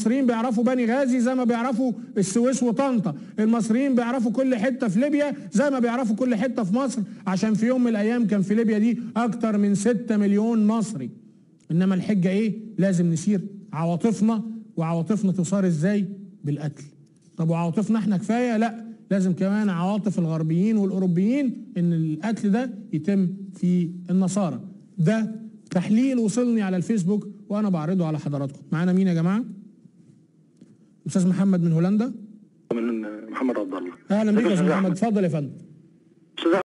المصريين بيعرفوا بني غازي زي ما بيعرفوا السويس وطنطا المصريين بيعرفوا كل حته في ليبيا زي ما بيعرفوا كل حته في مصر عشان في يوم من الايام كان في ليبيا دي اكتر من 6 مليون مصري انما الحجه ايه لازم نسير عواطفنا وعواطفنا تصار ازاي بالقتل طب وعواطفنا احنا كفايه لا لازم كمان عواطف الغربيين والاوروبيين ان القتل ده يتم في النصارى ده تحليل وصلني على الفيسبوك وانا بعرضه على حضراتكم معانا مين يا جماعه استاذ محمد من هولندا من محمد عبد الله اهلا بيك يا استاذ أستاذ محمد أحمد. اتفضل يا فندم استاذ